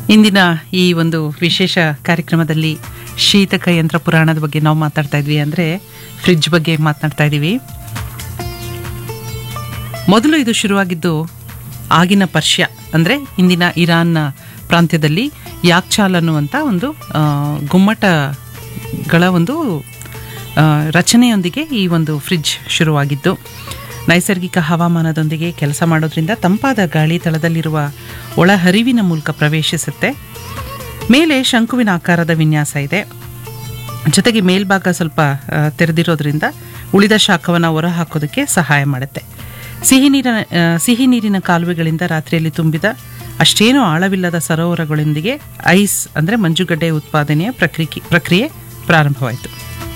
ಇಂದಿನ ಈ ಒಂದು ವಿಶೇಷ ಕಾರ್ಯಕ್ರಮದಲ್ಲಿ ಶೀತಕ ಯಂತ್ರ ಪುರಾಣದ ಬಗ್ಗೆ ನಾವು ಮಾತಾಡ್ತಾ ಇದ್ವಿ ಅಂದರೆ ಫ್ರಿಡ್ಜ್ ಬಗ್ಗೆ ಮಾತನಾಡ್ತಾ ಇದ್ದೀವಿ ಮೊದಲು ಇದು ಶುರುವಾಗಿದ್ದು ಆಗಿನ ಪರ್ಷ್ಯ ಅಂದರೆ ಇಂದಿನ ಇರಾನ್ನ ಪ್ರಾಂತ್ಯದಲ್ಲಿ ಯಾಕ್ಚಾಲ್ ಅನ್ನುವಂಥ ಒಂದು ಆ, ಗುಮ್ಮಟಗಳ ಒಂದು ಆ, ರಚನೆಯೊಂದಿಗೆ ಈ ಒಂದು ಫ್ರಿಡ್ಜ್ ಶುರುವಾಗಿದ್ದು ನೈಸರ್ಗಿಕ ಹವಾಮಾನದೊಂದಿಗೆ ಕೆಲಸ ಮಾಡೋದ್ರಿಂದ ತಂಪಾದ ಗಾಳಿ ತಳದಲ್ಲಿರುವ ಒಳಹರಿವಿನ ಮೂಲಕ ಪ್ರವೇಶಿಸುತ್ತೆ ಮೇಲೆ ಶಂಕುವಿನ ಆಕಾರದ ವಿನ್ಯಾಸ ಇದೆ ಜೊತೆಗೆ ಮೇಲ್ಭಾಗ ಸ್ವಲ್ಪ ಆ, ತೆರೆದಿರೋದ್ರಿಂದ ಉಳಿದ ಶಾಖವನ್ನು ಹೊರಹಾಕೋದಕ್ಕೆ ಸಹಾಯ ಮಾಡುತ್ತೆ ಸಿಹಿ ನೀರಿನ ಆ, ಸಿಹಿ ನೀರಿನ ಕಾಲುವೆಗಳಿಂದ ರಾತ್ರಿಯಲ್ಲಿ ತುಂಬಿದ ಅಷ್ಟೇನೂ ಆಳವಿಲ್ಲದ ಸರೋವರಗಳೊಂದಿಗೆ ಐಸ್ ಅಂದರೆ ಮಂಜುಗಡ್ಡೆ ಉತ್ಪಾದನೆಯ ಪ್ರಕ್ರಿಯೆ ಪ್ರಕ್ರಿಯೆ ಪ್ರಾರಂಭವಾಯಿತು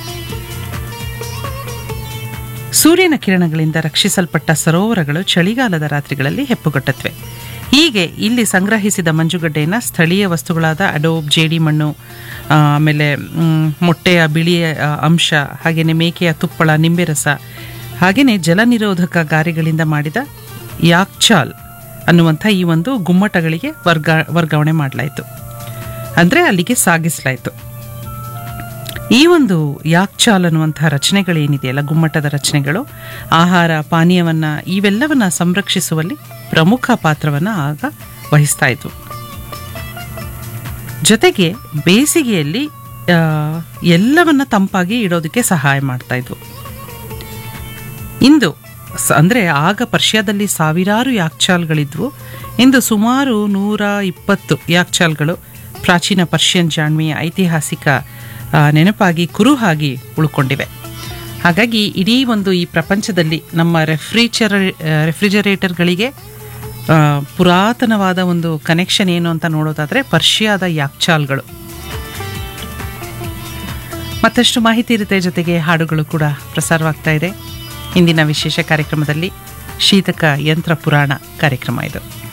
ಸೂರ್ಯನ ಕಿರಣಗಳಿಂದ ರಕ್ಷಿಸಲ್ಪಟ್ಟ ಸರೋವರಗಳು ಚಳಿಗಾಲದ ರಾತ್ರಿಗಳಲ್ಲಿ ಹೆಪ್ಪುಗಟ್ಟತ್ವೆ ಹೀಗೆ ಇಲ್ಲಿ ಸಂಗ್ರಹಿಸಿದ ಮಂಜುಗಡ್ಡೆಯನ್ನು ಸ್ಥಳೀಯ ವಸ್ತುಗಳಾದ ಅಡೋಬ್ ಜೇಡಿಮಣ್ಣು ಆ, ಆಮೇಲೆ ಮ್, ಮೊಟ್ಟೆಯ ಬಿಳಿಯ ಆ, ಅಂಶ ಹಾಗೆಯೇ ಮೇಕೆಯ ತುಪ್ಪಳ ನಿಂಬೆ ರಸ ಹಾಗೆಯೇ ಜಲನಿರೋಧಕ ಗಾರೆಗಳಿಂದ ಮಾಡಿದ ಯಾಕ್ಚಾಲ್ ಅನ್ನುವಂಥ ಈ ಒಂದು ಗುಮ್ಮಟಗಳಿಗೆ ವರ್ಗಾ ವರ್ಗಾವಣೆ ಮಾಡಲಾಯಿತು ಅಂದರೆ ಅಲ್ಲಿಗೆ ಸಾಗಿಸಲಾಯಿತು ಈ ಒಂದು ಯಾಕ್ಚಾಲ್ ಅನ್ನುವಂತಹ ರಚನೆಗಳೇನಿದೆಯಲ್ಲ ಗುಮ್ಮಟದ ರಚನೆಗಳು ಆಹಾರ ಪಾನೀಯವನ್ನ ಇವೆಲ್ಲವನ್ನ ಸಂರಕ್ಷಿಸುವಲ್ಲಿ ಪ್ರಮುಖ ಪಾತ್ರವನ್ನು ಆಗ ವಹಿಸ್ತಾ ಇದ್ವು ಜೊತೆಗೆ ಬೇಸಿಗೆಯಲ್ಲಿ ಆ, ಎಲ್ಲವನ್ನ ತಂಪಾಗಿ ಇಡೋದಕ್ಕೆ ಸಹಾಯ ಮಾಡ್ತಾ ಇದ್ವು ಇಂದು ಸ- ಅಂದ್ರೆ ಆಗ ಪರ್ಷಿಯಾದಲ್ಲಿ ಸಾವಿರಾರು ಯಾಕ್ಚಾಲ್ಗಳಿದ್ವು ಇಂದು ಸುಮಾರು ನೂರ ಇಪ್ಪತ್ತು ಯಾಕ್ಚಾಲ್ಗಳು ಪ್ರಾಚೀನ ಪರ್ಷಿಯನ್ ಜಾಣ್ಮೆಯ ಐತಿಹಾಸಿಕ ಆ, ನೆನಪಾಗಿ ಕುರುಹಾಗಿ ಉಳ್ಕೊಂಡಿವೆ ಹಾಗಾಗಿ ಇಡೀ ಒಂದು ಈ ಪ್ರಪಂಚದಲ್ಲಿ ನಮ್ಮ ರೆಫ್ರಿಜರ ರೆಫ್ರಿಜರೇಟರ್ಗಳಿಗೆ ಆ, ಪುರಾತನವಾದ ಒಂದು ಕನೆಕ್ಷನ್ ಏನು ಅಂತ ನೋಡೋದಾದ್ರೆ ಪರ್ಷಿಯಾದ ಯಾಕ್ಚಾಲ್ಗಳು ಮತ್ತಷ್ಟು ಮಾಹಿತಿ ಇರುತ್ತೆ ಜೊತೆಗೆ ಹಾಡುಗಳು ಕೂಡ ಪ್ರಸಾರವಾಗ್ತಾ ಇದೆ ಇಂದಿನ ವಿಶೇಷ ಕಾರ್ಯಕ್ರಮದಲ್ಲಿ ಶೀತಕ ಯಂತ್ರ ಪುರಾಣ ಕಾರ್ಯಕ್ರಮ ಇದು